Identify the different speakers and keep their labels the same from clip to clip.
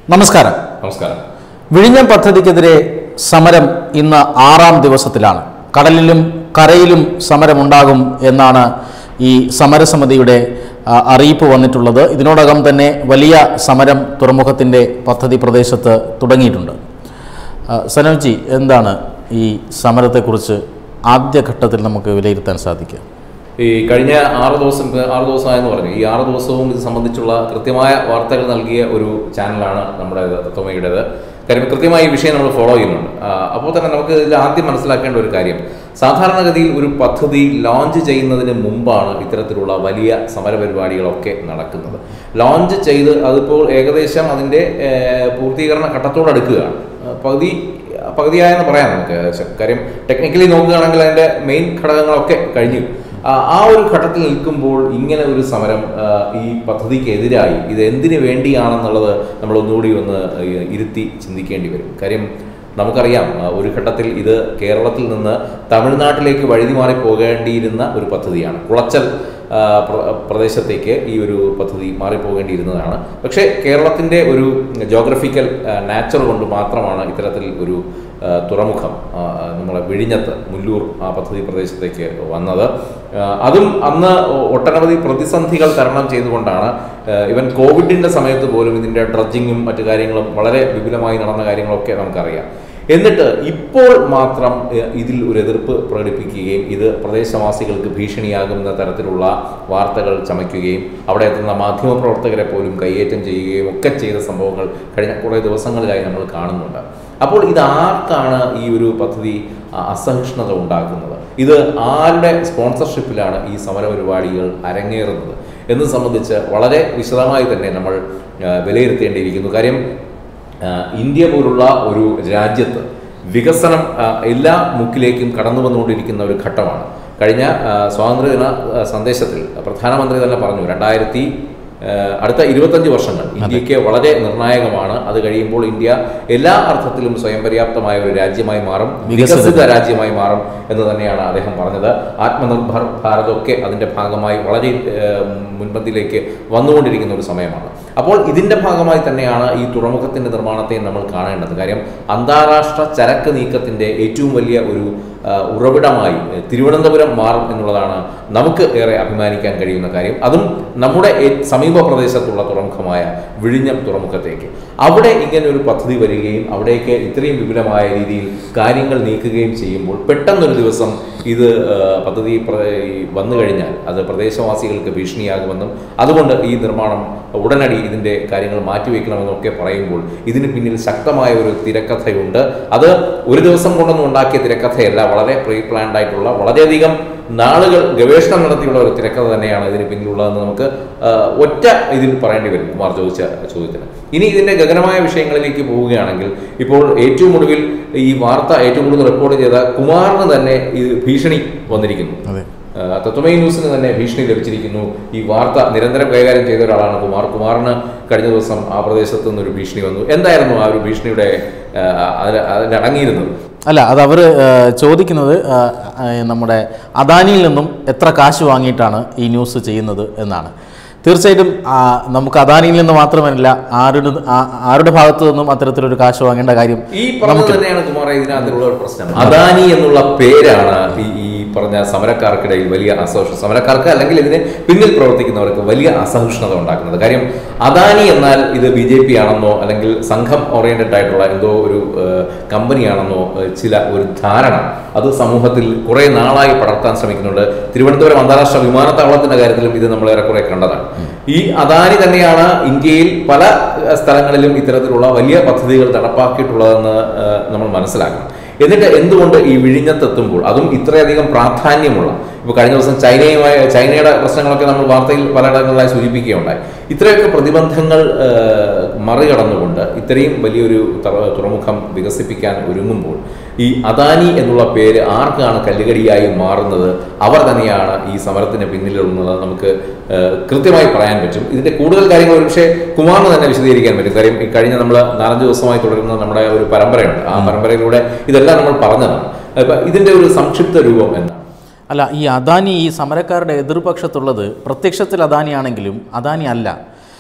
Speaker 1: നമസ്കാരം
Speaker 2: നമസ്കാരം
Speaker 1: വിഴിഞ്ഞം പദ്ധതിക്കെതിരെ സമരം ഇന്ന് ആറാം ദിവസത്തിലാണ് കടലിലും കരയിലും സമരമുണ്ടാകും എന്നാണ് ഈ സമരസമിതിയുടെ ആ, അറിയിപ്പ് വന്നിട്ടുള്ളത് ഇതിനോടകം തന്നെ വലിയ സമരം തുറമുഖത്തിൻ്റെ പദ്ധതി പ്രദേശത്ത് തുടങ്ങിയിട്ടുണ്ട് ആ, സനോജി എന്താണ് ഈ സമരത്തെക്കുറിച്ച് ആദ്യഘട്ടത്തിൽ നമുക്ക് വിലയിരുത്താൻ സാധിക്കുക
Speaker 2: ഈ കഴിഞ്ഞ ആറ് ദിവസം ആറ് ദിവസമായെന്ന് പറഞ്ഞു ഈ ആറ് ദിവസവും ഇത് സംബന്ധിച്ചുള്ള കൃത്യമായ വാർത്തകൾ നൽകിയ ഒരു ചാനലാണ് നമ്മുടെ തത്വമയുടേത് കാര്യം കൃത്യമായി ഈ വിഷയം നമ്മൾ ഫോളോ ചെയ്യുന്നുണ്ട് ആ, അപ്പോൾ തന്നെ നമുക്ക് ഇതിൽ ആദ്യം മനസ്സിലാക്കേണ്ട ഒരു കാര്യം സാധാരണഗതിയിൽ ഒരു പദ്ധതി ലോഞ്ച് ചെയ്യുന്നതിന് മുമ്പാണ് ഇത്തരത്തിലുള്ള വലിയ സമരപരിപാടികളൊക്കെ നടക്കുന്നത് ലോഞ്ച് ചെയ്ത് അതിപ്പോൾ ഏകദേശം അതിൻ്റെ ഏർ, പൂർത്തീകരണ ഘട്ടത്തോടടുക്കുകയാണ് ആ, പകുതി പകുതിയായെന്ന് പറയാം നമുക്ക് ശ- കാര്യം ടെക്നിക്കലി നോക്കുകയാണെങ്കിൽ അതിൻ്റെ മെയിൻ ഘടകങ്ങളൊക്കെ കഴിഞ്ഞു ആ ആ ഒരു ഘട്ടത്തിൽ നിൽക്കുമ്പോൾ ഇങ്ങനെ ഒരു സമരം ആ, ഈ പദ്ധതിക്കെതിരായി ഇത് എന്തിനു വേണ്ടിയാണെന്നുള്ളത് നമ്മൾ ഒന്നുകൂടി ഒന്ന് ഈ- ഇരുത്തി ചിന്തിക്കേണ്ടി വരും കാര്യം നമുക്കറിയാം ആ, ഒരു ഘട്ടത്തിൽ ഇത് കേരളത്തിൽ നിന്ന് തമിഴ്നാട്ടിലേക്ക് വഴുതി മാറി പോകേണ്ടിയിരുന്ന ഒരു പദ്ധതിയാണ് കുളച്ചൽ ആ, പ്ര- പ്രദേശത്തേക്ക് ഈ ഒരു പദ്ധതി മാറിപ്പോകേണ്ടിയിരുന്നതാണ് പക്ഷേ കേരളത്തിൻ്റെ ഒരു ജോഗ്രഫിക്കൽ നാച്ചർ കൊണ്ട് മാത്രമാണ് ഇത്തരത്തിൽ ഒരു ആ, തുറമുഖം ആ, നമ്മളെ വിഴിഞ്ഞത്ത് മുല്ലൂർ ആ പദ്ധതി പ്രദേശത്തേക്ക് വന്നത് ആ, അതും അന്ന് ഒട്ടനവധി പ്രതിസന്ധികൾ തരണം ചെയ്തുകൊണ്ടാണ് ആ, ഇവൻ കോവിഡിൻ്റെ സമയത്ത് പോലും ഇതിൻ്റെ ഡ്രഡ്ജിങ്ങും മറ്റു കാര്യങ്ങളും വളരെ വിപുലമായി നടന്ന കാര്യങ്ങളൊക്കെ നമുക്കറിയാം എന്നിട്ട് ഇപ്പോൾ മാത്രം ഏഹ്, ഇതിൽ ഒരു എതിർപ്പ് പ്രകടിപ്പിക്കുകയും ഇത് പ്രദേശവാസികൾക്ക് ഭീഷണിയാകുന്ന തരത്തിലുള്ള വാർത്തകൾ ചമയ്ക്കുകയും അവിടെ എത്തുന്ന മാധ്യമപ്രവർത്തകരെ പോലും കൈയേറ്റം ചെയ്യുകയും ഒക്കെ ചെയ്ത സംഭവങ്ങൾ കഴിഞ്ഞ കുറേ ദിവസങ്ങളിലായി നമ്മൾ കാണുന്നുണ്ട് അപ്പോൾ ഇത് ആർക്കാണ് ഈ ഒരു പദ്ധതി അ- അസഹിഷ്ണുത ഉണ്ടാക്കുന്നത് ഇത് ആരുടെ സ്പോൺസർഷിപ്പിലാണ് ഈ സമരപരിപാടികൾ അരങ്ങേറുന്നത് എന്ന് സംബന്ധിച്ച് വളരെ വിശദമായി തന്നെ നമ്മൾ ആ, വിലയിരുത്തേണ്ടിയിരിക്കുന്നു കാര്യം ആ, ഇന്ത്യ പോലുള്ള ഒരു രാജ്യത്ത് വികസനം ആ, എല്ലാ മുക്കിലേക്കും കടന്നു വന്നുകൊണ്ടിരിക്കുന്ന ഒരു ഘട്ടമാണ് കഴിഞ്ഞ ആ, സ്വാതന്ത്ര്യദിന ആ, സന്ദേശത്തിൽ പ്രധാനമന്ത്രി തന്നെ പറഞ്ഞു രണ്ടായിരത്തി ആ, അടുത്ത ഇരുപത്തഞ്ച് വർഷങ്ങൾ ഇന്ത്യക്ക് വളരെ നിർണായകമാണ് അത് കഴിയുമ്പോൾ ഇന്ത്യ എല്ലാ അർത്ഥത്തിലും സ്വയം പര്യാപ്തമായ ഒരു രാജ്യമായി മാറും
Speaker 1: വികസിത
Speaker 2: വികസിത രാജ്യമായി മാറും എന്ന് തന്നെയാണ് അദ്ദേഹം പറഞ്ഞത് ആത്മനിർഭർ ഭാരത് ഒക്കെ അതിൻ്റെ ഭാഗമായി വളരെ ഏഹ്, മുൻപന്തിയിലേക്ക് വന്നുകൊണ്ടിരിക്കുന്ന ഒരു സമയമാണ് അപ്പോൾ ഇതിൻ്റെ ഭാഗമായി തന്നെയാണ് ഈ തുറമുഖത്തിൻ്റെ നിർമ്മാണത്തെ നമ്മൾ കാണേണ്ടത് കാര്യം അന്താരാഷ്ട്ര ചരക്ക് നീക്കത്തിൻ്റെ ഏറ്റവും വലിയ ഒരു ആ, ഉറവിടമായി ഏഹ്, തിരുവനന്തപുരം മാറും എന്നുള്ളതാണ് നമുക്ക് ഏറെ അഭിമാനിക്കാൻ കഴിയുന്ന കാര്യം അതും നമ്മുടെ ഏ- സമീപ പ്രദേശത്തുള്ള തുറമുഖമായ വിഴിഞ്ഞം തുറമുഖത്തേക്ക് അവിടെ ഇങ്ങനെ ഒരു പദ്ധതി വരികയും അവിടേക്ക് ഇത്രയും വിപുലമായ രീതിയിൽ കാര്യങ്ങൾ നീക്കുകയും ചെയ്യുമ്പോൾ പെട്ടെന്നൊരു ദിവസം ഇത് ആ, പദ്ധതി പ്ര- ഈ വന്നു കഴിഞ്ഞാൽ അത് പ്രദേശവാസികൾക്ക് ഭീഷണിയാകുമെന്നും അതുകൊണ്ട് ഈ നിർമ്മാണം ഉടനടി ഇതിൻ്റെ കാര്യങ്ങൾ മാറ്റിവെക്കണമെന്നും ഒക്കെ പറയുമ്പോൾ ഇതിന് പിന്നിൽ ശക്തമായ ഒരു തിരക്കഥയുണ്ട് അത് ഒരു ദിവസം കൊണ്ടൊന്നും ഉണ്ടാക്കിയ തിരക്കഥയല്ല വളരെ പ്രീ പ്ലാൻഡ് ആയിട്ടുള്ള വളരെയധികം നാളുകൾ ഗവേഷണം നടത്തിയുള്ള ഒരു തിരക്കഥ തന്നെയാണ് ഇതിന് പിന്നിലുള്ളതെന്ന് നമുക്ക് ആ, ഒറ്റ ഇതിൽ പറയേണ്ടി വരും കുമാർ ചോദിച്ച ചോദ്യത്തിന് ഇനി ഇതിന്റെ ഗഗനമായ വിഷയങ്ങളിലേക്ക് പോവുകയാണെങ്കിൽ ഇപ്പോൾ ഏറ്റവും ഒടുവിൽ ഈ വാർത്ത ഏറ്റവും കൂടുതൽ റിപ്പോർട്ട് ചെയ്ത കുമാറിന് തന്നെ ഇത് ഭീഷണി വന്നിരിക്കുന്നു
Speaker 1: അതെ
Speaker 2: ആ, തത്വമയി ന്യൂസിന് തന്നെ ഭീഷണി ലഭിച്ചിരിക്കുന്നു ഈ വാർത്ത നിരന്തരം കൈകാര്യം ചെയ്ത ഒരാളാണ് കുമാർ കുമാറിന് കഴിഞ്ഞ ദിവസം ആ പ്രദേശത്ത് നിന്നൊരു ഭീഷണി വന്നു എന്തായിരുന്നു ആ ഒരു ഭീഷണിയുടെ ആ, അതിൽ അതിൽ അടങ്ങിയിരുന്നത്
Speaker 1: അല്ല അത് അവർ ചോദിക്കുന്നത് ആ, ആ, നമ്മുടെ അദാനിയിൽ നിന്നും എത്ര കാശ് വാങ്ങിയിട്ടാണ് ഈ ന്യൂസ് ചെയ്യുന്നത് എന്നാണ് തീർച്ചയായിട്ടും ആ, നമുക്ക് അദാനിയിൽ നിന്ന് മാത്രമല്ല ആരുടെ ആ- ആരുടെ ഭാഗത്തു നിന്നും അത്തരത്തിലൊരു കാശ് വാങ്ങേണ്ട കാര്യം
Speaker 2: ഈ പറഞ്ഞത് തന്നെയാണ് കുമാർ ഇതിനകത്തുള്ള ഒരു പ്രശ്നം അദാനി എന്നുള്ള പേരാണ് ഈ ഈ പറഞ്ഞ സമരക്കാർക്കിടയിൽ വലിയ അസഹിഷ്ണു സമരക്കാർക്ക് അല്ലെങ്കിൽ ഇതിന് പിന്നിൽ പ്രവർത്തിക്കുന്നവർക്ക് വലിയ അസഹിഷ്ണുത ഉണ്ടാക്കുന്നത് കാര്യം അദാനി എന്നാൽ ഇത് ബി ജെ പി ആണെന്നോ അല്ലെങ്കിൽ സംഘം ഓറിയന്റഡ് ആയിട്ടുള്ള എന്തോ ഒരു ഏഹ്, കമ്പനിയാണെന്നോ ഏഹ്, ചില ഒരു ധാരണ അത് സമൂഹത്തിൽ കുറെ നാളായി പടർത്താൻ ശ്രമിക്കുന്നുണ്ട് തിരുവനന്തപുരം അന്താരാഷ്ട്ര വിമാനത്താവളത്തിന്റെ കാര്യത്തിലും ഇത് നമ്മൾ ഏറെക്കുറെ കണ്ടതാണ് ഈ അദാനി തന്നെയാണ് ഇന്ത്യയിൽ പല ഏഹ്, സ്ഥലങ്ങളിലും ഇത്തരത്തിലുള്ള വലിയ പദ്ധതികൾ നടപ്പാക്കിയിട്ടുള്ളതെന്ന് ഏഹ്, നമ്മൾ മനസ്സിലാക്കണം എന്നിട്ട് എന്തുകൊണ്ട് ഈ വിഴിഞ്ഞത്തെത്തുമ്പോൾ അതും ഇത്രയധികം പ്രാധാന്യമുള്ള ഇപ്പോൾ കഴിഞ്ഞ ദിവസം ചൈനയുമായി ചൈനയുടെ പ്രശ്നങ്ങളൊക്കെ നമ്മൾ വാർത്തയിൽ പലയിടങ്ങളിലായി സൂചിപ്പിക്കുകയുണ്ടായി ഇത്രയൊക്കെ പ്രതിബന്ധങ്ങൾ ഏഹ്, മറികടന്നുകൊണ്ട് ഇത്രയും വലിയൊരു ത- തുറമുഖം വികസിപ്പിക്കാൻ ഒരുങ്ങുമ്പോൾ ഈ അദാനി എന്നുള്ള പേര് ആർക്കാണ് കല്ലുകടിയായി മാറുന്നത് അവർ തന്നെയാണ് ഈ സമരത്തിന് പിന്നിലുള്ളത് നമുക്ക് ഏഹ്, കൃത്യമായി പറയാൻ പറ്റും ഇതിന്റെ കൂടുതൽ കാര്യങ്ങൾ ഒരുപക്ഷെ കുമാറിന് തന്നെ വിശദീകരിക്കാൻ പറ്റും കാര്യം ഈ കഴിഞ്ഞ നമ്മൾ നാലഞ്ച് ദിവസമായി തുടരുന്ന നമ്മുടെ ഒരു പരമ്പരയുണ്ട് ആ പരമ്പരയിലൂടെ ഇതെല്ലാം നമ്മൾ പറഞ്ഞതാണ് അപ്പൊ ഇതിന്റെ ഒരു സംക്ഷിപ്ത രൂപം എന്താണ്
Speaker 1: അല്ല ഈ അദാനി ഈ സമരക്കാരുടെ എതിർപക്ഷത്തുള്ളത് പ്രത്യക്ഷത്തിൽ അദാനിയാണെങ്കിലും അദാനി അല്ല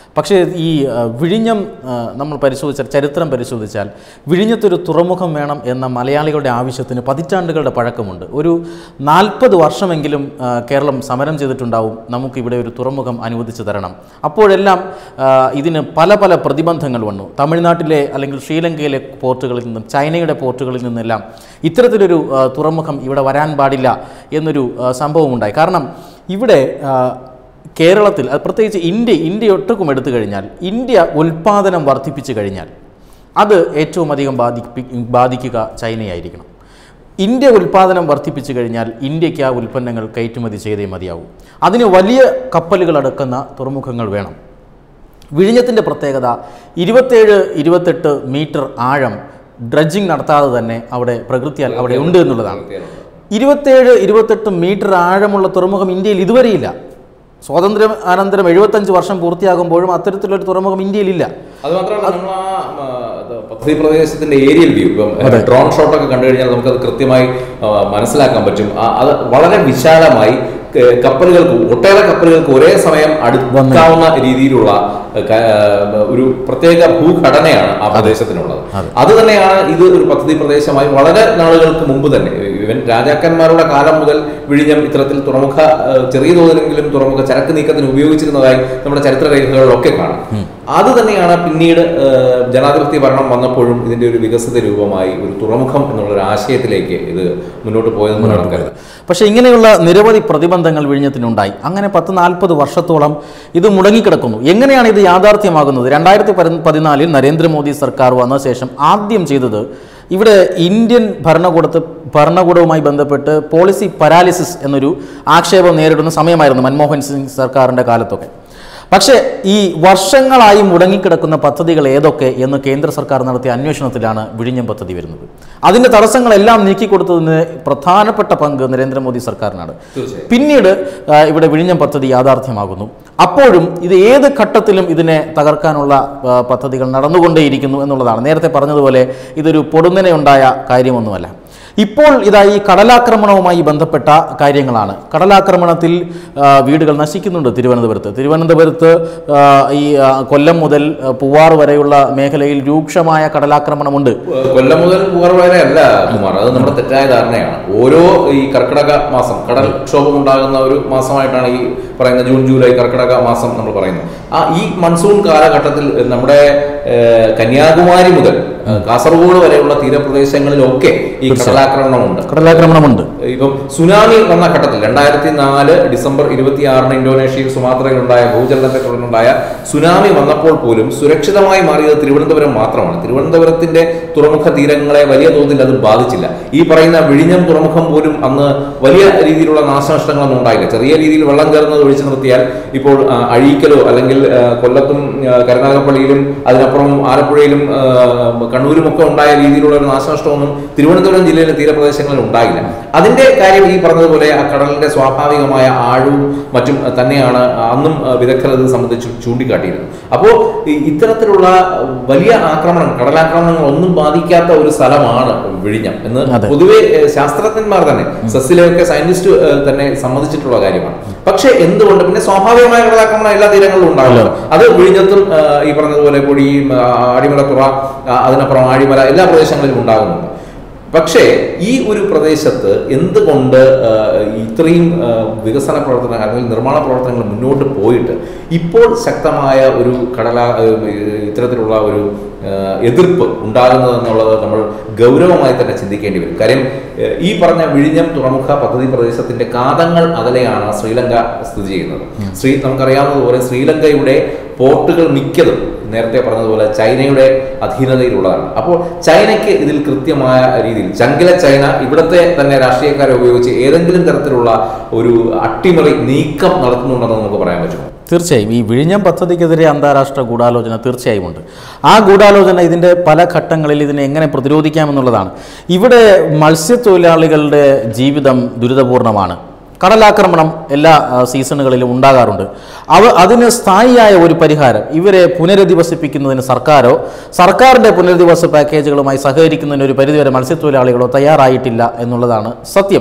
Speaker 1: പക്ഷേ ഈ ആ, വിഴിഞ്ഞം ആ, നമ്മൾ പരിശോധിച്ചാൽ ചരിത്രം പരിശോധിച്ചാൽ വിഴിഞ്ഞത്തൊരു തുറമുഖം വേണം എന്ന മലയാളികളുടെ ആവശ്യത്തിന് പതിറ്റാണ്ടുകളുടെ പഴക്കമുണ്ട് ഒരു നാൽപ്പത് വർഷമെങ്കിലും ആ, കേരളം സമരം ചെയ്തിട്ടുണ്ടാവും നമുക്കിവിടെ ഒരു തുറമുഖം അനുവദിച്ചു തരണം അപ്പോഴെല്ലാം ആ, ഇതിന് പല പല പ്രതിബന്ധങ്ങൾ വന്നു തമിഴ്നാട്ടിലെ അല്ലെങ്കിൽ ശ്രീലങ്കയിലെ പോർട്ടുകളിൽ നിന്നും ചൈനയുടെ പോർട്ടുകളിൽ നിന്നെല്ലാം ഇത്തരത്തിലൊരു ആ, തുറമുഖം ഇവിടെ വരാൻ പാടില്ല എന്നൊരു ആ, സംഭവമുണ്ടായി കാരണം ഇവിടെ ആ, കേരളത്തിൽ അത് പ്രത്യേകിച്ച് ഇന്ത്യ ഇന്ത്യ ഒട്ടുക്കും എടുത്തു കഴിഞ്ഞാൽ ഇന്ത്യ ഉൽപ്പാദനം വർദ്ധിപ്പിച്ചു കഴിഞ്ഞാൽ അത് ഏറ്റവും അധികം ബാധിപ്പി ബാധിക്കുക ചൈനയായിരിക്കണം ഇന്ത്യ ഉൽപ്പാദനം വർദ്ധിപ്പിച്ചു കഴിഞ്ഞാൽ ഇന്ത്യക്ക് ആ ഉൽപ്പന്നങ്ങൾ കയറ്റുമതി ചെയ്തേ മതിയാവും അതിന് വലിയ കപ്പലുകൾ അടക്കുന്ന തുറമുഖങ്ങൾ വേണം വിഴിഞ്ഞത്തിൻ്റെ പ്രത്യേകത ഇരുപത്തേഴ് ഇരുപത്തെട്ട് മീറ്റർ ആഴം ഡ്രഡ്ജിങ് നടത്താതെ തന്നെ അവിടെ പ്രകൃതിയാൽ അവിടെ ഉണ്ട് എന്നുള്ളതാണ് ഇരുപത്തേഴ് ഇരുപത്തെട്ട് മീറ്റർ ആഴമുള്ള തുറമുഖം ഇന്ത്യയിൽ ഇതുവരെയില്ല സ്വാതന്ത്ര്യം അനന്തരം എഴുപത്തഞ്ച് വർഷം പൂർത്തിയാകുമ്പോഴും അത്തരത്തിലൊരു തുറമുഖം ഇന്ത്യയിലില്ല
Speaker 2: അത് മാത്രമല്ല നമ്മൾ ആ ആ, ഇത് പദ്ധതി പ്രദേശത്തിന്റെ ഏരിയൽ വ്യൂ ഇപ്പം ഡ്രോൺ ഷോട്ട് ഒക്കെ കണ്ടു കഴിഞ്ഞാൽ നമുക്കത് കൃത്യമായി ആ, മനസ്സിലാക്കാൻ പറ്റും ആ, അത് വളരെ വിശാലമായി ക- കപ്പലുകൾക്ക് ഒട്ടേറെ കപ്പലുകൾക്ക് ഒരേ സമയം അടുക്കാവുന്ന രീതിയിലുള്ള ആ, ക- ആ, ഒരു പ്രത്യേക ഭൂഘടനയാണ് ആ പ്രദേശത്തിനുള്ളത് അത് തന്നെയാണ് ഇത് ഒരു പദ്ധതി പ്രദേശമായി വളരെ നാളുകൾക്ക് മുമ്പ് തന്നെ ഇവൻ രാജാക്കന്മാരുടെ കാലം മുതൽ വിഴിഞ്ഞം ഇത്തരത്തിൽ തുറമുഖ ആ, ചെറിയ തോതിലെങ്കിലും തുറമുഖ ചരക്ക് നീക്കത്തിന് ഉപയോഗിച്ചിരുന്നതായി നമ്മുടെ ചരിത്ര രേഖകളിലൊക്കെ കാണാം അത് തന്നെയാണ് പിന്നീട് ആ, ജനാധിപത്യ ഭരണം വന്നപ്പോഴും ഇതിന്റെ ഒരു വികസിത രൂപമായി ഒരു തുറമുഖം എന്നുള്ള ഒരു ആശയത്തിലേക്ക് ഇത് മുന്നോട്ട് പോയതെന്ന് വേണം കരുതാൻ
Speaker 1: പക്ഷേ ഇങ്ങനെയുള്ള നിരവധി പ്രതിബന്ധങ്ങൾ വിഴിഞ്ഞത്തിനുണ്ടായി അങ്ങനെ പത്ത് നാൽപ്പത് വർഷത്തോളം ഇത് മുടങ്ങിക്കിടക്കുന്നു എങ്ങനെയാണ് ഇത് യാഥാർത്ഥ്യമാകുന്നത് രണ്ടായിരത്തി പതിനാലിൽ നരേന്ദ്രമോദി സർക്കാർ വന്ന ശേഷം ആദ്യം ചെയ്തത് ഇവിടെ ഇന്ത്യൻ ഭരണകൂടത്ത് ഭരണകൂടവുമായി ബന്ധപ്പെട്ട് പോളിസി പരാലിസിസ് എന്നൊരു ആക്ഷേപം നേരിടുന്ന സമയമായിരുന്നു മൻമോഹൻ സിംഗ് സർക്കാരിൻ്റെ കാലത്തൊക്കെ പക്ഷേ ഈ വർഷങ്ങളായി മുടങ്ങിക്കിടക്കുന്ന പദ്ധതികൾ ഏതൊക്കെ എന്ന് കേന്ദ്ര സർക്കാർ നടത്തിയ അന്വേഷണത്തിലാണ് വിഴിഞ്ഞം പദ്ധതി വരുന്നത് അതിൻ്റെ തടസ്സങ്ങളെല്ലാം നീക്കിക്കൊടുത്തതിന് പ്രധാനപ്പെട്ട പങ്ക് നരേന്ദ്രമോദി സർക്കാരിനാണ്
Speaker 2: തീർച്ചയായും
Speaker 1: പിന്നീട് ആ, ഇവിടെ വിഴിഞ്ഞം പദ്ധതി യാഥാർത്ഥ്യമാകുന്നു അപ്പോഴും ഇത് ഏത് ഘട്ടത്തിലും ഇതിനെ തകർക്കാനുള്ള ആ, പദ്ധതികൾ നടന്നുകൊണ്ടേയിരിക്കുന്നു എന്നുള്ളതാണ് നേരത്തെ പറഞ്ഞതുപോലെ ഇതൊരു പൊടുന്നനെ ഉണ്ടായ കാര്യമൊന്നുമല്ല ഇപ്പോൾ ഇതാ ഈ കടലാക്രമണവുമായി ബന്ധപ്പെട്ട കാര്യങ്ങളാണ് കടലാക്രമണത്തിൽ ആ, വീടുകൾ നശിക്കുന്നുണ്ട് തിരുവനന്തപുരത്ത് തിരുവനന്തപുരത്ത് ആ, ഈ ആ, കൊല്ലം മുതൽ ആ, പൂവാർ വരെയുള്ള മേഖലയിൽ രൂക്ഷമായ കടലാക്രമണമുണ്ട്
Speaker 2: കൊല്ലം മുതൽ പൂവാർ വരെ അല്ല കുമാർ അത് നമ്മുടെ തെറ്റായ ധാരണയാണ് ഓരോ ഈ കർക്കിടക മാസം കടൽ ക്ഷോഭം ഉണ്ടാകുന്ന ഒരു മാസമായിട്ടാണ് ഈ പറയുന്ന ജൂൺ ജൂലൈ കർക്കിടക മാസം നമ്മൾ പറയുന്നത് ആ ഈ മൺസൂൺ കാലഘട്ടത്തിൽ നമ്മുടെ ഏഹ്, കന്യാകുമാരി മുതൽ ഏഹ്, കാസർഗോഡ് വരെയുള്ള തീരപ്രദേശങ്ങളിലൊക്കെ ഈ കടലാക്രമണമുണ്ട്
Speaker 1: കടലാക്രമണമുണ്ട്
Speaker 2: ഇപ്പം സുനാമി വന്ന ഘട്ടത്തിൽ രണ്ടായിരത്തി നാല് ഡിസംബർ ഇരുപത്തിയാറിന് ഇന്തോനേഷ്യയിൽ സുമാത്രയിലുണ്ടായ ഭൂചലനത്തെ തുടർന്നുണ്ടായ സുനാമി വന്നപ്പോൾ പോലും സുരക്ഷിതമായി മാറിയത് തിരുവനന്തപുരം മാത്രമാണ് തിരുവനന്തപുരത്തിന്റെ തുറമുഖ തീരങ്ങളെ വലിയ തോതിൽ അത് ബാധിച്ചില്ല ഈ പറയുന്ന വിഴിഞ്ഞം തുറമുഖം പോലും അന്ന് വലിയ രീതിയിലുള്ള നാശനഷ്ടങ്ങളൊന്നും ഉണ്ടായില്ല ചെറിയ രീതിയിൽ വെള്ളം കയറുന്നത് ഒഴിച്ചു നിർത്തിയാൽ ഇപ്പോൾ ആ, അഴീക്കലോ അല്ലെങ്കിൽ ആ, കൊല്ലത്തും ആ, കരുനാഗപ്പള്ളിയിലും അതിനപ്പുറം ആലപ്പുഴയിലും ആ, കണ്ണൂരും ഒക്കെ ഉണ്ടായ രീതിയിലുള്ള ഒരു നാശനഷ്ടമൊന്നും തിരുവനന്തപുരം ജില്ലയിലെ തീരപ്രദേശങ്ങളിൽ ഉണ്ടായില്ല അതിന്റെ കാര്യം ഈ പറഞ്ഞതുപോലെ ആ കടലിന്റെ സ്വാഭാവികമായ ആഴവും മറ്റും തന്നെയാണ് അന്നും വിദഗ്ധർ ഇത് സംബന്ധിച്ച് ചൂണ്ടിക്കാട്ടിയിരുന്നത് അപ്പോൾ ഇത്തരത്തിലുള്ള വലിയ ആക്രമണം കടലാക്രമണങ്ങൾ ഒന്നും ബാധിക്കാത്ത ഒരു സ്ഥലമാണ് വിഴിഞ്ഞം എന്ന്
Speaker 1: അതെ.
Speaker 2: പൊതുവെ ഏഹ്, ശാസ്ത്രജ്ഞന്മാർ തന്നെ സസ്സിലെയൊക്കെ സയന്റിസ്റ്റ് ഏഹ്, തന്നെ സമ്മതിച്ചിട്ടുള്ള കാര്യമാണ് പക്ഷേ എന്തുകൊണ്ട് പിന്നെ സ്വാഭാവികമായ കടലാക്രമണം എല്ലാ തീരങ്ങളിലും ഉണ്ടാവില്ല അത് വിഴിഞ്ഞത്തും ഏഹ്, ഈ പറഞ്ഞതുപോലെ പൊടിയും ആ, ആഴിമലത്തുറ ആ, അതിനപ്പുറം ആഴിമല എല്ലാ പ്രദേശങ്ങളിലും ഉണ്ടാകുന്നുണ്ട് പക്ഷേ ഈ ഒരു പ്രദേശത്ത് എന്തുകൊണ്ട് ആ, ഇത്രയും ആ, വികസന പ്രവർത്തനങ്ങൾ അല്ലെങ്കിൽ നിർമ്മാണ പ്രവർത്തനങ്ങൾ മുന്നോട്ട് പോയിട്ട് ഇപ്പോൾ ശക്തമായ ഒരു കടല ആ, ഇത്തരത്തിലുള്ള ഒരു ആ, എതിർപ്പ് ഉണ്ടാകുന്നത് എന്നുള്ളത് നമ്മൾ ഗൗരവമായി തന്നെ ചിന്തിക്കേണ്ടി വരും കാര്യം ആ, ഈ പറഞ്ഞ വിഴിഞ്ഞം തുറമുഖ പദ്ധതി പ്രദേശത്തിന്റെ കാതങ്ങൾ അകലെയാണ് ശ്രീലങ്ക സ്ഥിതി ചെയ്യുന്നത് ശ്രീ നമുക്കറിയാവുന്നതുപോലെ ശ്രീലങ്കയുടെ പോർട്ടുകൾ മിക്കതും നേരത്തെ പറഞ്ഞതുപോലെ ചൈനയുടെ അധീനതയിലുള്ളതാണ് അപ്പോൾ ചൈനയ്ക്ക് ഇതിൽ കൃത്യമായ രീതിയിൽ ചങ്കില ചൈന ഇവിടുത്തെ തന്നെ രാഷ്ട്രീയക്കാരെ ഉപയോഗിച്ച് ഏതെങ്കിലും തരത്തിലുള്ള ഒരു അട്ടിമറി നീക്കം നടത്തുന്നുണ്ടെന്ന് നമുക്ക് പറയാൻ പറ്റും
Speaker 1: തീർച്ചയായും ഈ വിഴിഞ്ഞം പദ്ധതിക്കെതിരെ അന്താരാഷ്ട്ര ഗൂഢാലോചന തീർച്ചയായും ഉണ്ട് ആ ഗൂഢാലോചന ഇതിൻ്റെ പല ഘട്ടങ്ങളിൽ ഇതിനെ എങ്ങനെ പ്രതിരോധിക്കാമെന്നുള്ളതാണ് ഇവിടെ മത്സ്യത്തൊഴിലാളികളുടെ ജീവിതം ദുരിതപൂർണ്ണമാണ് കടലാക്രമണം എല്ലാ ആ, സീസണുകളിലും ഉണ്ടാകാറുണ്ട് അവ അതിന് സ്ഥായിയായ ഒരു പരിഹാരം ഇവരെ പുനരധിവസിപ്പിക്കുന്നതിന് സർക്കാരോ സർക്കാരിൻ്റെ പുനരധിവാസ പാക്കേജുകളുമായി സഹകരിക്കുന്നതിന് ഒരു പരിധിവരെ മത്സ്യത്തൊഴിലാളികളോ തയ്യാറായിട്ടില്ല എന്നുള്ളതാണ് സത്യം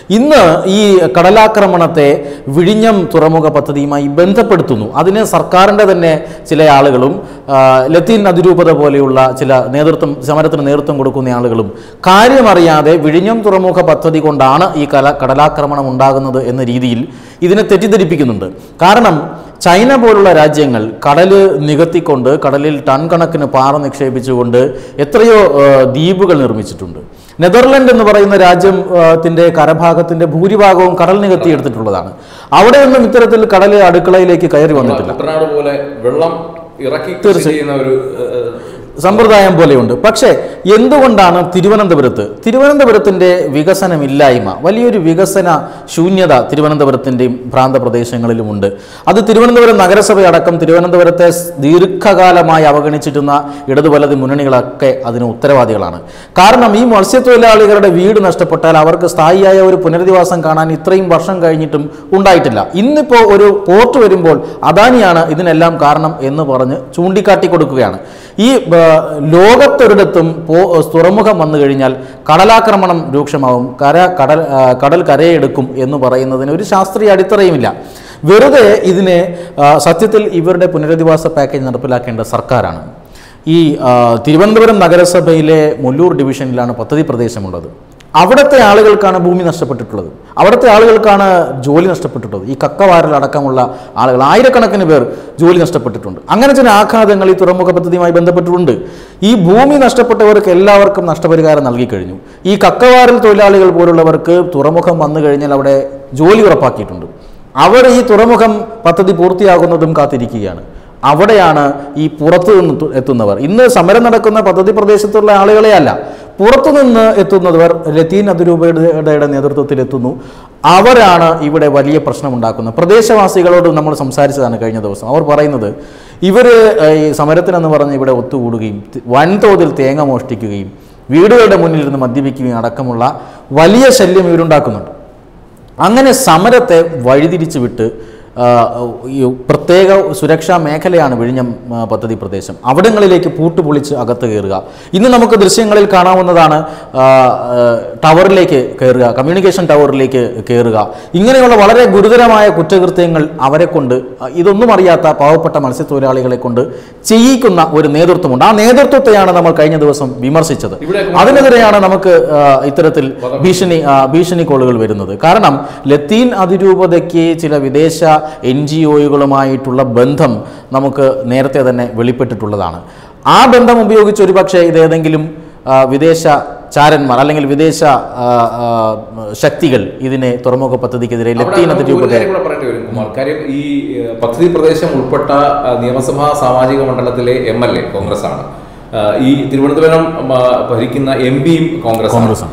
Speaker 1: ഇന്ന് ഈ കടലാക്രമണത്തെ വിഴിഞ്ഞം തുറമുഖ പദ്ധതിയുമായി ബന്ധപ്പെടുത്തുന്നു അതിന് സർക്കാരിൻ്റെ തന്നെ ചില ആളുകളും ആ, ലത്തീൻ അതിരൂപത പോലെയുള്ള ചില നേതൃത്വം സമരത്തിന് നേതൃത്വം കൊടുക്കുന്ന ആളുകളും കാര്യമറിയാതെ വിഴിഞ്ഞം തുറമുഖ പദ്ധതി കൊണ്ടാണ് ഈ കല കടലാക്രമണം ഉണ്ടാകുന്നത് എന്ന രീതിയിൽ ഇതിനെ തെറ്റിദ്ധരിപ്പിക്കുന്നുണ്ട് കാരണം ചൈന പോലുള്ള രാജ്യങ്ങൾ കടല് നികത്തിക്കൊണ്ട് കടലിൽ ടൺ കണക്കിന് പാറ നിക്ഷേപിച്ചുകൊണ്ട് എത്രയോ ആ, ദ്വീപുകൾ നിർമ്മിച്ചിട്ടുണ്ട് നെതർലൻഡ് എന്ന് പറയുന്ന രാജ്യത്തിൻ്റെ കരഭാഗത്തിൻ്റെ ഭൂരിഭാഗവും കടൽ നികത്തി എടുത്തിട്ടുള്ളതാണ് അവിടെയൊന്നും ഇത്തരത്തിൽ കടൽ അടുക്കളയിലേക്ക് കയറി വന്നിട്ടില്ല
Speaker 2: കുട്ടനാട് പോലെ വെള്ളം ഇറക്കി കൃഷി ചെയ്യുന്ന ഒരു ഏഹ്,
Speaker 1: സമ്പ്രദായം പോലെയുണ്ട് പക്ഷേ എന്തുകൊണ്ടാണ് തിരുവനന്തപുരത്ത് തിരുവനന്തപുരത്തിൻ്റെ വികസനമില്ലായ്മ വലിയൊരു വികസന ശൂന്യത തിരുവനന്തപുരത്തിൻ്റെയും പ്രാന്തപ്രദേശങ്ങളിലുമുണ്ട് അത് തിരുവനന്തപുരം നഗരസഭയടക്കം തിരുവനന്തപുരത്തെ സ് ദീർഘകാലമായി അവഗണിച്ചിരുന്ന ഇടതു വലത് മുന്നണികളൊക്കെ അതിന് ഉത്തരവാദികളാണ് കാരണം ഈ മത്സ്യത്തൊഴിലാളികളുടെ വീട് നഷ്ടപ്പെട്ടാൽ അവർക്ക് സ്ഥായിയായ ഒരു പുനരധിവാസം കാണാൻ ഇത്രയും വർഷം കഴിഞ്ഞിട്ടും ഉണ്ടായിട്ടില്ല ഇന്നിപ്പോൾ ഒരു പോർട്ട് വരുമ്പോൾ അദാനിയാണ് ഇതിനെല്ലാം കാരണം എന്ന് പറഞ്ഞ് ചൂണ്ടിക്കാട്ടി കൊടുക്കുകയാണ് ഈ ആ, ലോകത്തൊരിടത്തും പോ തുറമുഖം വന്നു കഴിഞ്ഞാൽ കടലാക്രമണം രൂക്ഷമാവും കര കടൽ ആ, കടൽ കരയെടുക്കും എന്ന് പറയുന്നതിന് ഒരു ശാസ്ത്രീയ അടിത്തറയുമില്ല വെറുതെ ഇതിനെ ആ, സത്യത്തിൽ ഇവരുടെ പുനരധിവാസ പാക്കേജ് നടപ്പിലാക്കേണ്ട സർക്കാരാണ് ഈ ആ, തിരുവനന്തപുരം നഗരസഭയിലെ മുല്ലൂർ ഡിവിഷനിലാണ് പദ്ധതി പ്രദേശമുള്ളത് അവിടുത്തെ ആളുകൾക്കാണ് ഭൂമി നഷ്ടപ്പെട്ടിട്ടുള്ളത് അവിടുത്തെ ആളുകൾക്കാണ് ജോലി നഷ്ടപ്പെട്ടിട്ടുള്ളത് ഈ കക്കവാരൽ അടക്കമുള്ള ആളുകൾ ആയിരക്കണക്കിന് പേർ ജോലി നഷ്ടപ്പെട്ടിട്ടുണ്ട് അങ്ങനെ ചില ആഘാതങ്ങൾ ഈ തുറമുഖ പദ്ധതിയുമായി ബന്ധപ്പെട്ടിട്ടുണ്ട് ഈ ഭൂമി നഷ്ടപ്പെട്ടവർക്ക് എല്ലാവർക്കും നഷ്ടപരിഹാരം നൽകി കഴിഞ്ഞു ഈ കക്കവാരൽ തൊഴിലാളികൾ പോലുള്ളവർക്ക് തുറമുഖം വന്നു കഴിഞ്ഞാൽ അവിടെ ജോലി ഉറപ്പാക്കിയിട്ടുണ്ട് അവർ ഈ തുറമുഖം പദ്ധതി പൂർത്തിയാകുന്നതും കാത്തിരിക്കുകയാണ് അവിടെയാണ് ഈ പുറത്തു നിന്ന് തു- എത്തുന്നവർ ഇന്ന് സമരം നടക്കുന്ന പദ്ധതി പ്രദേശത്തുള്ള ആളുകളെ അല്ല പുറത്തു നിന്ന് എത്തുന്നവർ ലത്തീൻ അതിരൂപയുടെ നേതൃത്വത്തിൽ എത്തുന്നു അവരാണ് ഇവിടെ വലിയ പ്രശ്നമുണ്ടാക്കുന്നത് പ്രദേശവാസികളോട് നമ്മൾ സംസാരിച്ചതാണ് കഴിഞ്ഞ ദിവസം അവർ പറയുന്നത് ഇവർ ഈ സമരത്തിനെന്ന് പറഞ്ഞ് ഇവിടെ ഒത്തുകൂടുകയും തി- വൻതോതിൽ തേങ്ങ മോഷ്ടിക്കുകയും വീടുകളുടെ മുന്നിലിരുന്ന് മദ്യപിക്കുകയും അടക്കമുള്ള വലിയ ശല്യം ഇവരുണ്ടാക്കുന്നുണ്ട് അങ്ങനെ സമരത്തെ വഴിതിരിച്ചു വിട്ട് ആ, ഈ പ്രത്യേക സുരക്ഷാ മേഖലയാണ് വിഴിഞ്ഞം ആ, പദ്ധതി പ്രദേശം അവിടങ്ങളിലേക്ക് പൂട്ടുപൊളിച്ച് അകത്ത് കയറുക ഇന്ന് നമുക്ക് ദൃശ്യങ്ങളിൽ കാണാവുന്നതാണ് ആ, ആ, ടവറിലേക്ക് കയറുക കമ്മ്യൂണിക്കേഷൻ ടവറിലേക്ക് കയറുക ഇങ്ങനെയുള്ള വളരെ ഗുരുതരമായ കുറ്റകൃത്യങ്ങൾ അവരെ കൊണ്ട് ആ, ഇതൊന്നും അറിയാത്ത പാവപ്പെട്ട മത്സ്യത്തൊഴിലാളികളെ കൊണ്ട് ചെയ്യിക്കുന്ന ഒരു നേതൃത്വമുണ്ട് ആ നേതൃത്വത്തെയാണ് നമ്മൾ കഴിഞ്ഞ ദിവസം വിമർശിച്ചത്
Speaker 2: ഇവിടെയൊക്കെ
Speaker 1: അതിനെതിരെയാണ് നമുക്ക് ആ, ഇത്തരത്തിൽ ഭീഷണി ആ, ഭീഷണി കോളുകൾ വരുന്നത് കാരണം ലത്തീൻ അതിരൂപതയ്ക്ക് ചില വിദേശ എൻ ജി ഒകളുമായിട്ടുള്ള ബന്ധം നമുക്ക് നേരത്തെ തന്നെ വെളിപ്പെട്ടിട്ടുള്ളതാണ് ആ ബന്ധം ഉപയോഗിച്ച് ഒരുപക്ഷെ ഇതേതെങ്കിലും ആ, വിദേശ ചാരന്മാർ അല്ലെങ്കിൽ വിദേശ ആ, ആ, ശക്തികൾ ഇതിനെ തുറമുഖ പദ്ധതിക്കെതിരെ
Speaker 2: അവിടെ
Speaker 1: ലത്തീൻ
Speaker 2: നമുക്ക് ഒരു
Speaker 1: അതിരൂപത
Speaker 2: കാര്യം കൂടെ പറയേണ്ടി വരും കുമാർ കാര്യം ഈ ഏഹ്, പദ്ധതി പ്രദേശം ഉൾപ്പെട്ട ആ, നിയമസഭാ സാമാജിക മണ്ഡലത്തിലെ എം എൽ എ കോൺഗ്രസ് ആണ് ആ, ഈ തിരുവനന്തപുരം ആ, ഭരിക്കുന്ന എം പിയും കോൺഗ്രസ്
Speaker 1: കോൺഗ്രസ്സാണ്.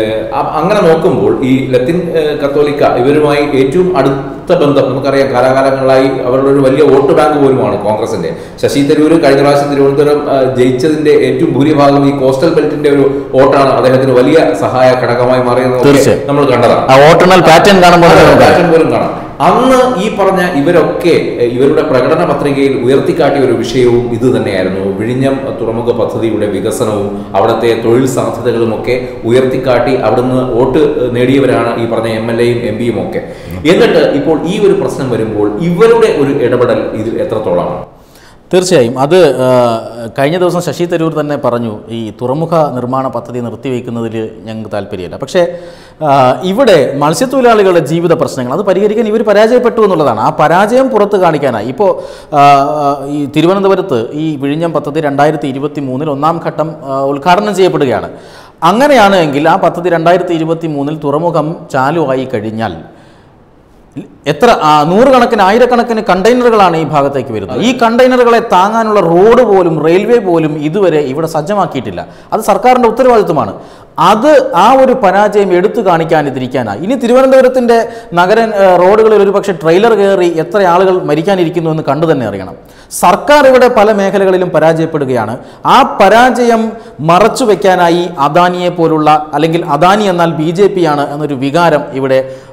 Speaker 2: അങ്ങനെ നോക്കുമ്പോൾ ഈ ലത്തിൻ ഏഹ്, കത്തോലിക്ക ഇവരുമായി ഏറ്റവും അടുത്ത ബന്ധം നമുക്കറിയാം കാലാകാലങ്ങളായി അവരുടെ ഒരു വലിയ വോട്ട് ബാങ്ക് പോലുമാണ് കോൺഗ്രസിന്റെ ശശി തരൂർ കഴിഞ്ഞ പ്രാവശ്യം തിരുവനന്തപുരം ആ, ജയിച്ചതിന്റെ ഏറ്റവും ഭൂരിഭാഗം ഈ കോസ്റ്റൽ ബെൽറ്റിന്റെ ഒരു വോട്ടാണ് അദ്ദേഹത്തിന് വലിയ സഹായ ഘടകമായി മാറിയെന്ന്
Speaker 1: തീർച്ചയായും.
Speaker 2: നമ്മൾ കണ്ടതാണ്
Speaker 1: ആ വോട്ടെണ്ണൽ പാറ്റേൺ കാണുമ്പോൾ
Speaker 2: അതെ,
Speaker 1: നമുക്ക്
Speaker 2: പാറ്റേൺ പോലും കാണാം അന്ന് ഈ പറഞ്ഞ ഇവരൊക്കെ എ, ഇവരുടെ പ്രകടന പത്രികയിൽ ഉയർത്തിക്കാട്ടിയ ഒരു വിഷയവും ഇത് തന്നെയായിരുന്നു വിഴിഞ്ഞം തുറമുഖ പദ്ധതിയുടെ വികസനവും അവിടുത്തെ തൊഴിൽ സാധ്യതകളും ഒക്കെ ഉയർത്തിക്കാട്ടി അവിടുന്ന് വോട്ട് നേടിയവരാണ് ഈ പറഞ്ഞ എം എൽ എയും എം പിയും ഒക്കെ എന്നിട്ട് ഇപ്പോൾ ഈ ഒരു പ്രശ്നം വരുമ്പോൾ ഇവരുടെ ഒരു ഇടപെടൽ ഇതിൽ എത്രത്തോളമാണ്
Speaker 1: തീർച്ചയായും അത് ആ, കഴിഞ്ഞ ദിവസം ശശി തരൂർ തന്നെ പറഞ്ഞു ഈ തുറമുഖ നിർമ്മാണ പദ്ധതി നിർത്തിവെക്കുന്നതിൽ ഞങ്ങൾക്ക് താല്പര്യമില്ല പക്ഷേ ആ, ഇവിടെ മത്സ്യത്തൊഴിലാളികളുടെ ജീവിത പ്രശ്നങ്ങൾ അത് പരിഹരിക്കാൻ ഇവർ പരാജയപ്പെട്ടു എന്നുള്ളതാണ് ആ പരാജയം പുറത്ത് കാണിക്കാനായി ഇപ്പോൾ ആ, ആ, ഈ തിരുവനന്തപുരത്ത് ഈ വിഴിഞ്ഞം പദ്ധതി രണ്ടായിരത്തി ഇരുപത്തി മൂന്നിൽ ഒന്നാം ഘട്ടം ആ, ഉദ്ഘാടനം ചെയ്യപ്പെടുകയാണ് അങ്ങനെയാണ് എങ്കിൽ ആ പദ്ധതി രണ്ടായിരത്തി ഇരുപത്തി മൂന്നിൽ തുറമുഖം ചാലുവായി കഴിഞ്ഞാൽ എത്ര ആ, നൂറുകണക്കിന് ആയിരക്കണക്കിന് കണ്ടെയ്നറുകളാണ് ഈ ഭാഗത്തേക്ക് വരുന്നത് ഈ കണ്ടെയ്നറുകളെ താങ്ങാനുള്ള റോഡ് പോലും റെയിൽവേ പോലും ഇതുവരെ ഇവിടെ സജ്ജമാക്കിയിട്ടില്ല അത് സർക്കാരിൻ്റെ ഉത്തരവാദിത്വമാണ് അത് ആ ഒരു പരാജയം എടുത്തു കാണിക്കാനിരിക്കാനായി ഇനി തിരുവനന്തപുരത്തിൻ്റെ നഗര ഏ, റോഡുകളിൽ ഒരുപക്ഷെ ട്രെയിലർ കയറി എത്ര ആളുകൾ മരിക്കാനിരിക്കുന്നു എന്ന് കണ്ടു തന്നെ അറിയണം സർക്കാർ ഇവിടെ പല മേഖലകളിലും പരാജയപ്പെടുകയാണ് ആ പരാജയം മറച്ചു വെക്കാനായി അദാനിയെ പോലുള്ള അല്ലെങ്കിൽ അദാനി എന്നാൽ ബി ജെ പി ആണ് എന്നൊരു വികാരം ഇവിടെ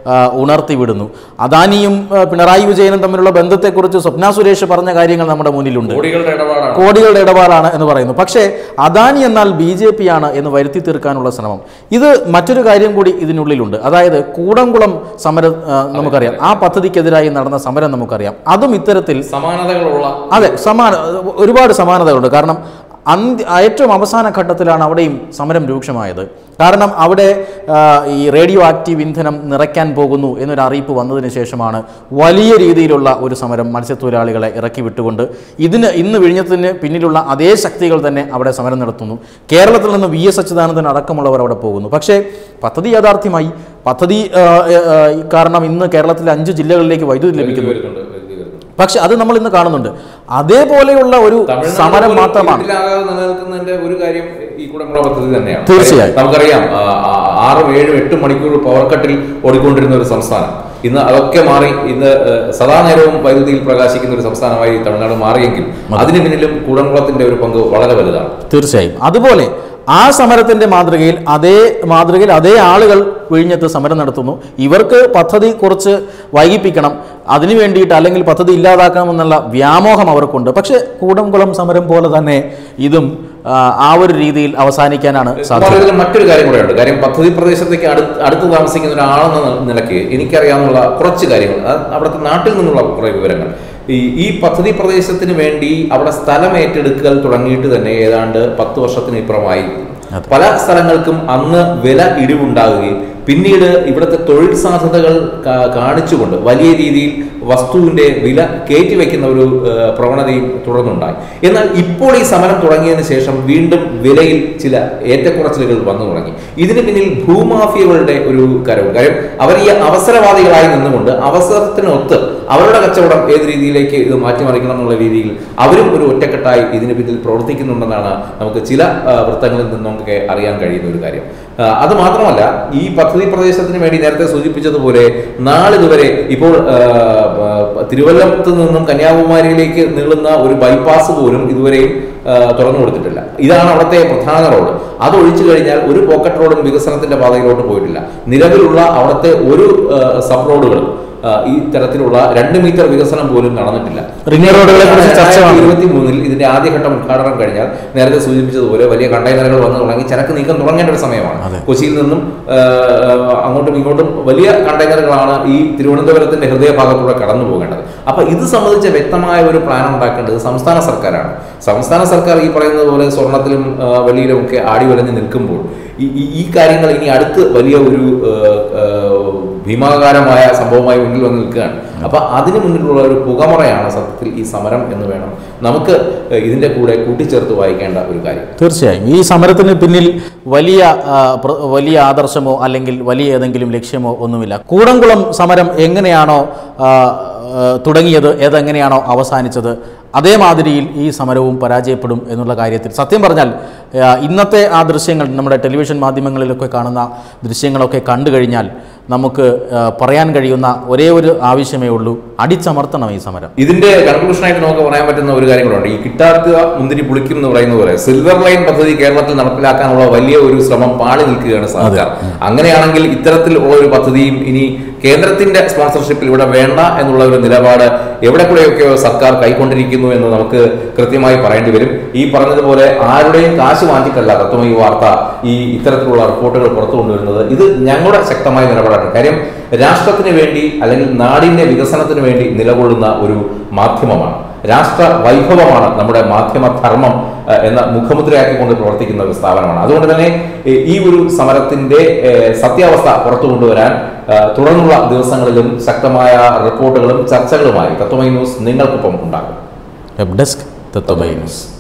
Speaker 1: ആ, ഉണർത്തിവിടുന്നു അദാനിയും ആ, പിണറായി വിജയനും തമ്മിലുള്ള ബന്ധത്തെക്കുറിച്ച് സ്വപ്ന സുരേഷ് പറഞ്ഞ കാര്യങ്ങൾ നമ്മുടെ മുന്നിലുണ്ട്
Speaker 2: കോടികളുടെ ഇടപാടാണ്
Speaker 1: കോടികളുടെ ഇടപാടാണ് എന്ന് പറയുന്നു പക്ഷേ അദാനി എന്നാൽ ബി ജെ പി ആണ് എന്ന് വരുത്തി തീർക്കാനുള്ള ശ്രമം ഇത് മറ്റൊരു കാര്യം കൂടി ഇതിനുള്ളിലുണ്ട് അതായത് കൂടംകുളം സമരം ആ, നമുക്കറിയാം ആ പദ്ധതിക്കെതിരായി നടന്ന സമരം നമുക്കറിയാം അതും ഇത്തരത്തിൽ
Speaker 2: സമാനതകളുള്ള
Speaker 1: അതെ സമാന ഒരുപാട് സമാനതകളുണ്ട് കാരണം അന്ത്യ ഏറ്റവും അവസാന ഘട്ടത്തിലാണ് അവിടെയും സമരം രൂക്ഷമായത് കാരണം അവിടെ ആ, ഈ റേഡിയോ ആക്റ്റീവ് ഇന്ധനം നിറയ്ക്കാൻ പോകുന്നു എന്നൊരു അറിയിപ്പ് വന്നതിന് ശേഷമാണ് വലിയ രീതിയിലുള്ള ഒരു സമരം മത്സ്യത്തൊഴിലാളികളെ ഇറക്കി വിട്ടുകൊണ്ട് ഇതിന് ഇന്ന് വിഴിഞ്ഞത്തിന് പിന്നിലുള്ള അതേ ശക്തികൾ തന്നെ അവിടെ സമരം നടത്തുന്നു കേരളത്തിൽ നിന്ന് വി എസ് അച്യുതാനന്ദൻ അടക്കമുള്ളവർ അവിടെ പോകുന്നു പക്ഷേ പദ്ധതി യാഥാർത്ഥ്യമായി പദ്ധതി ആ, ആ, കാരണം ഇന്ന് കേരളത്തിലെ അഞ്ച് ജില്ലകളിലേക്ക് വൈദ്യുതി ലഭിക്കുന്നു
Speaker 2: വരുന്നുണ്ട് വരുത്തി വരുന്നുണ്ട്
Speaker 1: പക്ഷെ അത് നമ്മൾ ഇന്ന് കാണുന്നുണ്ട് അതേപോലെയുള്ള ഒരു
Speaker 2: തമിഴ്നാട്
Speaker 1: സമരം
Speaker 2: പോലും
Speaker 1: മാത്രമാണ്
Speaker 2: ഇരുട്ടിലാകാതെ നിലനിൽക്കുന്നതിന്റെ ഒരു കാര്യം ഈ കുടമ്പുഴ പദ്ധതി തന്നെയാണ്
Speaker 1: തീർച്ചയായും.
Speaker 2: നമുക്കറിയാം ആ, ആ, ആറും ഏഴും എട്ടും മണിക്കൂർ പവർ കട്ടിൽ ഓടിക്കൊണ്ടിരുന്ന ഒരു സംസ്ഥാനം ഇന്ന് അതൊക്കെ മാറി ഇന്ന് ഏഹ്, സദാ നേരവും വൈദ്യുതിയിൽ പ്രകാശിക്കുന്ന ഒരു സംസ്ഥാനമായി തമിഴ്നാട് മാറിയെങ്കിൽ അതിന് പിന്നിലും കുടംകുളത്തിന്റെ ഒരു പങ്ക് വളരെ വലുതാണ്
Speaker 1: തീർച്ചയായും അതുപോലെ ആ സമരത്തിന്റെ മാതൃകയിൽ അതേ മാതൃകയിൽ അതേ ആളുകൾ വിഴിഞ്ഞത്ത് സമരം നടത്തുന്നു ഇവർക്ക് പദ്ധതി കുറച്ച് വൈകിപ്പിക്കണം അതിനു വേണ്ടിയിട്ട് അല്ലെങ്കിൽ പദ്ധതി ഇല്ലാതാക്കണമെന്നുള്ള വ്യാമോഹം അവർക്കുണ്ട് പക്ഷേ കൂടംകുളം സമരം പോലെ തന്നെ ഇതും ആ, ആ ഒരു രീതിയിൽ അവസാനിക്കാനാണ് സാധ്യത
Speaker 2: ഇതിൽ മറ്റൊരു കാര്യം കൂടെ ഉണ്ട് കാര്യം പദ്ധതി പ്രദേശത്തേക്ക് അടുത്ത് അടുത്ത് താമസിക്കുന്ന ഒരാളെന്ന നിലയ്ക്ക് എനിക്കറിയാവുന്ന കുറച്ച് കാര്യങ്ങൾ അത് അവിടുത്തെ നാട്ടിൽ നിന്നുള്ള കുറേ വിവരങ്ങൾ ഈ ഈ പദ്ധതി പ്രദേശത്തിന് വേണ്ടി അവിടെ സ്ഥലം ഏറ്റെടുക്കൽ തുടങ്ങിയിട്ട് തന്നെ ഏതാണ്ട് പത്ത് വർഷത്തിന് ഇപ്പുറമായി പല സ്ഥലങ്ങൾക്കും അന്ന് വില ഇടിവുണ്ടാകുകയും പിന്നീട് ഇവിടുത്തെ തൊഴിൽ സാധ്യതകൾ കാ- കാണിച്ചുകൊണ്ട് വലിയ രീതിയിൽ വസ്തുവിന്റെ വില കയറ്റി വയ്ക്കുന്ന ഒരു ഏഹ്, പ്രവണതയും തുടർന്നുണ്ടായി എന്നാൽ ഇപ്പോൾ ഈ സമരം തുടങ്ങിയതിന് ശേഷം വീണ്ടും വിലയിൽ ചില ഏറ്റക്കുറച്ചിലുകൾ വന്നു തുടങ്ങി ഇതിന് പിന്നിൽ ഭൂമാഫിയകളുടെ ഒരു കരവും കാര്യം അവർ ഈ അവസരവാദികളായി നിന്നുകൊണ്ട് അവസരത്തിനൊത്ത് അവരുടെ കച്ചവടം ഏത് രീതിയിലേക്ക് ഇത് മാറ്റിമറിക്കണം എന്നുള്ള രീതിയിൽ അവരും ഒരു ഒറ്റക്കെട്ടായി ഇതിന് പിന്നിൽ പ്രവർത്തിക്കുന്നുണ്ടെന്നാണ് നമുക്ക് ചില ആ, വൃത്തങ്ങളിൽ നിന്നൊക്കെ അറിയാൻ കഴിയുന്ന ഒരു കാര്യം ആ, അത് മാത്രമല്ല ഈ പദ്ധതി പ്രദേശത്തിന് വേണ്ടി നേരത്തെ സൂചിപ്പിച്ചതുപോലെ നാളിതുവരെ ഇപ്പോൾ ആ, ആ, തിരുവല്ലത്ത് നിന്നും കന്യാകുമാരിയിലേക്ക് നീളുന്ന ഒരു ബൈപ്പാസ് പോലും ഇതുവരെയും ആ, തുറന്നു കൊടുത്തിട്ടില്ല ഇതാണ് അവിടുത്തെ പ്രധാന റോഡ് അത് ഒഴിച്ചു കഴിഞ്ഞാൽ ഒരു പോക്കറ്റ് റോഡും വികസനത്തിന്റെ പാതയിലോട്ട് പോയിട്ടില്ല നിലവിലുള്ള അവിടുത്തെ ഒരു ആ, സബ് റോഡുകളും ആ, ഈ തരത്തിലുള്ള രണ്ട് മീറ്റർ വികസനം പോലും നടന്നിട്ടില്ല
Speaker 1: റിംഗ് റോഡുകളെ കുറിച്ച് ചർച്ച വേണം.
Speaker 2: ഇരുപത്തി മൂന്നിൽ ഇതിന്റെ ആദ്യഘട്ടം ഉദ്ഘാടനം കഴിഞ്ഞാൽ നേരത്തെ സൂചിപ്പിച്ചതുപോലെ വലിയ കണ്ടെയ്നറുകൾ വന്നു തുടങ്ങി ചരക്ക് നീക്കം തുടങ്ങേണ്ട ഒരു സമയമാണ്
Speaker 1: അതെ.
Speaker 2: കൊച്ചിയിൽ നിന്നും ആ, അങ്ങോട്ടും ഇങ്ങോട്ടും വലിയ കണ്ടെയ്നറുകളാണ് ഈ തിരുവനന്തപുരത്തിന്റെ ഹൃദയഭാഗത്തൂടെ കടന്നു പോകേണ്ടത് അപ്പൊ ഇത് സംബന്ധിച്ച വ്യക്തമായ ഒരു പ്ലാൻ ഉണ്ടാക്കേണ്ടത് സംസ്ഥാന സർക്കാരാണ് സംസ്ഥാന സർക്കാർ ഈ പറയുന്നത് പോലെ സ്വർണത്തിലും ആ, വെള്ളിയിലും ഒക്കെ ആടി വലഞ്ഞ് നിൽക്കുമ്പോൾ ഈ ഈ- ഈ കാര്യങ്ങൾ ഇനി അടുത്ത് വലിയ ഒരു ആ, ആ, ഭീമാകാരമായ സംഭവമായി മുന്നിൽ വന്ന് നിൽക്കുകയാണ് അപ്പൊ അതിന് മുന്നിലുള്ള ഒരു പുകമറയാണ് സത്യത്തിൽ ഈ സമരം എന്ന് വേണം നമുക്ക് ഇതിന്റെ കൂടെ കൂട്ടിച്ചേർത്ത് വായിക്കേണ്ട ഒരു കാര്യം
Speaker 1: തീർച്ചയായും ഈ സമരത്തിന് പിന്നിൽ വലിയ ആ, പ്ര- വലിയ ആദർശമോ അല്ലെങ്കിൽ വലിയ ഏതെങ്കിലും ലക്ഷ്യമോ ഒന്നുമില്ല കൂടംകുളം സമരം എങ്ങനെയാണോ ആ, ആ, തുടങ്ങിയത് ഏതെങ്ങനെയാണോ അവസാനിച്ചത് അതേമാതിരിയിൽ ഈ സമരവും പരാജയപ്പെടും എന്നുള്ള കാര്യത്തിൽ സത്യം പറഞ്ഞാൽ ആ, ഇന്നത്തെ ആ ദൃശ്യങ്ങൾ നമ്മുടെ ടെലിവിഷൻ മാധ്യമങ്ങളിലൊക്കെ കാണുന്ന ദൃശ്യങ്ങളൊക്കെ കണ്ടു കഴിഞ്ഞാൽ നമുക്ക് ആ, പറയാൻ കഴിയുന്ന ഒരേ ഒരു ആവശ്യമേ ഉള്ളൂ അടിച്ചമർത്തണം ഈ സമരം
Speaker 2: ഇതിന്റെ കൺക്ലൂഷനായിട്ട് നമുക്ക് പറയാൻ പറ്റുന്ന ഒരു കാര്യം കൂടെ ഉണ്ട് ഈ കിട്ടാത്ത മുന്തിരി പുളിക്കും എന്ന് പറയുന്ന പോലെ സിൽവർ ലൈൻ പദ്ധതി കേരളത്തിൽ നടപ്പിലാക്കാനുള്ള വലിയ ഒരു ശ്രമം പാളി നിൽക്കുകയാണ് സർക്കാർ അങ്ങനെയാണെങ്കിൽ ഇത്തരത്തിൽ ഉള്ള ഒരു പദ്ധതിയും ഇനി കേന്ദ്രത്തിന്റെ സ്പോൺസർഷിപ്പിൽ ഇവിടെ വേണ്ട എന്നുള്ള ഒരു നിലപാട് എവിടെ കൂടെയൊക്കെയോ സർക്കാർ കൈക്കൊണ്ടിരിക്കുന്നു എന്ന് നമുക്ക് കൃത്യമായി പറയേണ്ടി വരും ഈ പറഞ്ഞതുപോലെ ആരുടെയും കാശ് വാങ്ങിച്ചിട്ടല്ല തത്വമയി വാർത്ത ഈ ഇത്തരത്തിലുള്ള റിപ്പോർട്ടുകൾ പുറത്തു കൊണ്ടുവരുന്നത് ഇത് ഞങ്ങളുടെ ശക്തമായ നിലപാടാണ് കാര്യം രാഷ്ട്രത്തിന് വേണ്ടി അല്ലെങ്കിൽ നാടിന്റെ വികസനത്തിന് വേണ്ടി നിലകൊള്ളുന്ന ഒരു മാധ്യമമാണ് രാഷ്ട്ര വൈഭവമാണ് നമ്മുടെ മാധ്യമ ധർമ്മം ഏഹ്, എന്ന മുഖമുദ്രയാക്കിക്കൊണ്ട് പ്രവർത്തിക്കുന്ന ഒരു സ്ഥാപനമാണ് അതുകൊണ്ട് തന്നെ ഏഹ്, ഈ ഒരു സമരത്തിന്റെ ഏഹ്, സത്യാവസ്ഥ പുറത്തു കൊണ്ടുവരാൻ ഏഹ്, തുടർന്നുള്ള ദിവസങ്ങളിലും ശക്തമായ റിപ്പോർട്ടുകളും ചർച്ചകളുമായി തത്വമൈ ന്യൂസ് നിങ്ങൾക്കൊപ്പം ഉണ്ടാകും
Speaker 1: വെബ് ഡെസ്ക് തത്വമൈ ന്യൂസ്